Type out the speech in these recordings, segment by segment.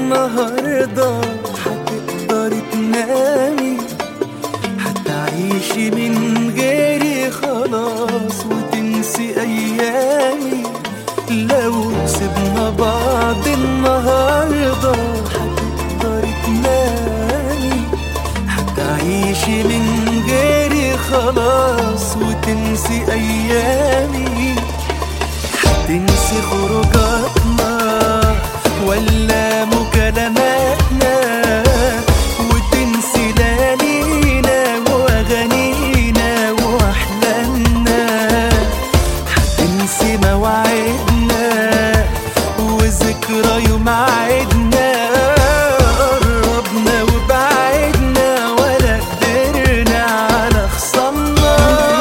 النهاردة هتقدري تنامي هتعيشي من غيري خلاص وتنسي أيامي لو سيبنا بعض النهاردة هتقدري تنامي هتعيشي من غيري خلاص وتنسي أيامي هتنسي خروجاتنا ولا مكالماتنا وتنسي ليالينا واغانينا واحلامنا هتنسي مواعيدنا وذكرى يوم عيدنا قربنا وبعدنا ولا قدرنا على خصمنا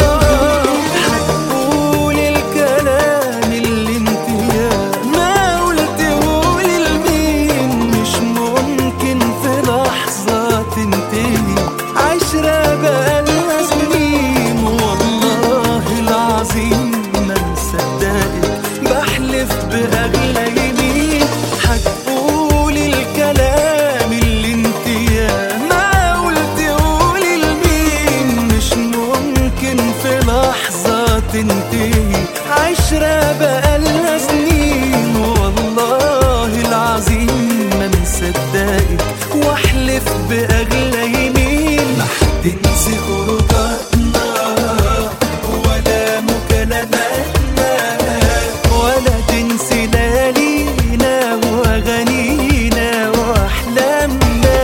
هتقول الكلام اللي انت يا ما قلتهولي لمين مش ممكن في لحظة تنتهي عشرة بقالنا سنين والله العظيم ما مصدقك بحلف بأغلى يمين هتقول الكلام اللي انت يا ما قلتهولي لمين مش ممكن في لحظة تنتهي عشرة بقالنا سنين والله العظيم ما مصدقك واحلف بأغلى يمين ما هتنسي خروجاتنا ولا مكالماتنا ولا تنسي ليالينا واغانينا واحلامنا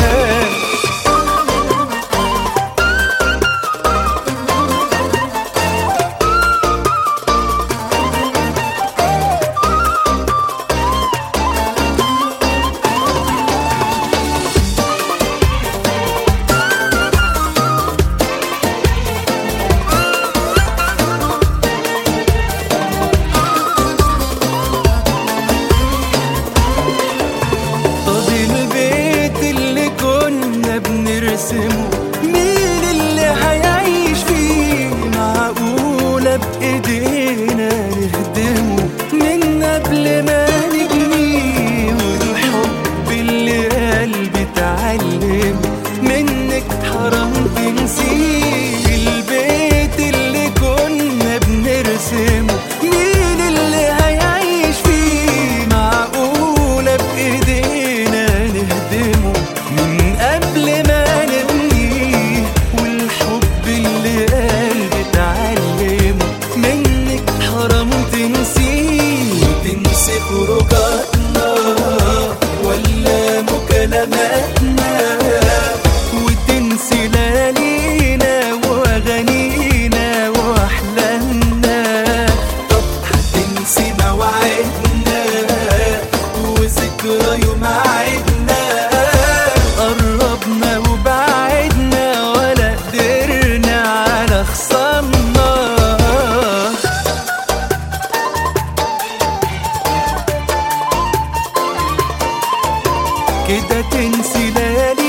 طب البيت اللي كنا بنرسمه مين اللي هيعيش فيه معقولة بإيدينا نهدمه من قبل ما نبنيه والحب اللي قلبي اتعلم منك حرام تنسيه البيت اللي كنا بنرسمه مين اللي هيعيش فيه معقولة بإيدينا نهدمه من قبل ما نبنيه والحب اللي قلبي اتعلمه منك حرام تنسيه تنسي خروجاتنا ولا مكالماتنا وتنسي ليالينا واغانينا واحلامنا طب هتنسي مواعيدنا وذكرى يوم عيدنا قربنا وبعدنا ولا قدرنا على خصمنا كده تنسي ليالي